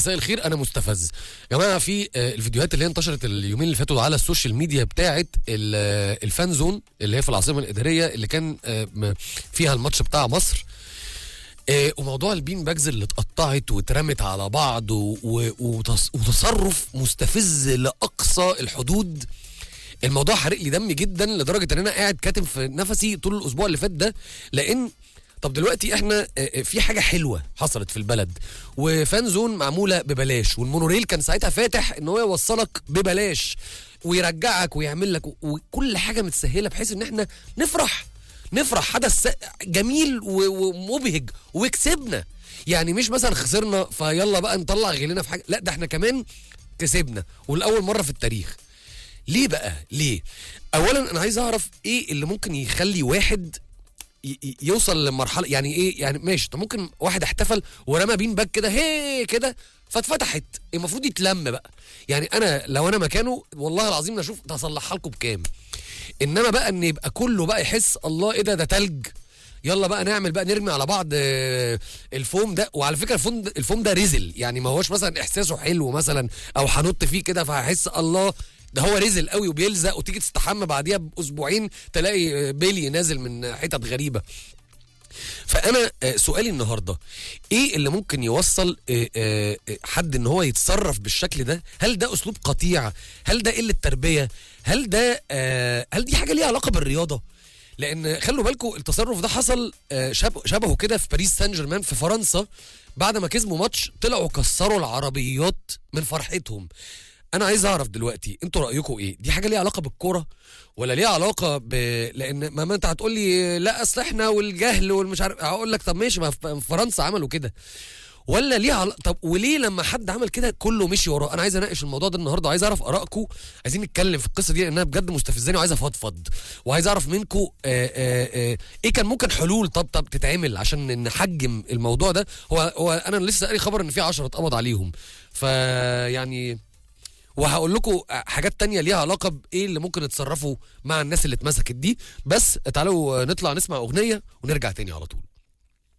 مساء الخير انا مستفز يا جماعه في آه، الفيديوهات اللي هي انتشرت اليومين اللي فاتوا على السوشيال ميديا بتاعه ال- آه، الفان زون اللي هي في العاصمه الاداريه اللي كان آه، م- فيها الماتش بتاع مصر آه، وموضوع البين باجز اللي اتقطعت واترمت على بعض و- و- وتص- وتصرف مستفز لاقصى الحدود الموضوع حرق لي دمي جدا لدرجه ان انا قاعد كاتم في نفسي طول الاسبوع اللي فات ده لان طب دلوقتي احنا آه، آه، في حاجه حلوه حصلت في البلد وفان زون معموله ببلاش والمونوريل كان ساعتها فاتح ان هو يوصلك ببلاش ويرجعك ويعمل لك و- وكل حاجه متسهله بحيث ان احنا نفرح نفرح حدث س- جميل و- ومبهج وكسبنا يعني مش مثلا خسرنا فيلا بقى نطلع غلنا في حاجه لا ده احنا كمان كسبنا والاول مره في التاريخ ليه بقى ليه اولا انا عايز اعرف ايه اللي ممكن يخلي واحد ي- ي- يوصل لمرحله يعني ايه يعني ماشي طب ممكن واحد احتفل ورمى بين باك كده هي كده فاتفتحت المفروض يتلم بقى يعني انا لو انا مكانه والله العظيم اشوف هصلحها لكم بكام انما بقى ان يبقى كله بقى يحس الله ايه ده ده تلج يلا بقى نعمل بقى نرمي على بعض آه، الفوم ده وعلى فكره الفوم ده الفوم ده رزل يعني ما هوش مثلا احساسه حلو مثلا او هنط فيه كده فهحس الله ده هو رزل قوي وبيلزق وتيجي تستحمى بعديها باسبوعين تلاقي آه، بيلي نازل من حتت غريبه فانا آه، سؤالي النهارده ايه اللي ممكن يوصل آه، آه، آه، حد ان هو يتصرف بالشكل ده هل ده اسلوب قطيع هل ده قله تربيه هل ده آه، هل دي حاجه ليها علاقه بالرياضه لان خلوا بالكم التصرف ده حصل آه، شب- شبهه كده في باريس سان جيرمان في فرنسا بعد ما كسبوا ماتش طلعوا كسروا العربيات من فرحتهم انا عايز اعرف دلوقتي انتوا رايكم ايه دي حاجه ليها علاقه بالكوره ولا ليها علاقه ب... لان ما ما انت هتقول لي لا اصل احنا والجهل والمش عارف هقول لك طب ماشي ما في فرنسا عملوا كده ولا ليها عل... طب وليه لما حد عمل كده كله مشي وراه انا عايز اناقش الموضوع ده النهارده عايز اعرف ارائكم عايزين نتكلم في القصه دي لانها بجد مستفزاني وعايز افضفض وعايز اعرف منكم آه آه آه ايه كان ممكن حلول طب طب تتعمل عشان نحجم الموضوع ده هو هو انا لسه قاري خبر ان في 10 اتقبض عليهم فيعني وهقول لكم حاجات تانية ليها علاقة بإيه اللي ممكن يتصرفوا مع الناس اللي اتمسكت دي بس تعالوا نطلع نسمع أغنية ونرجع تاني على طول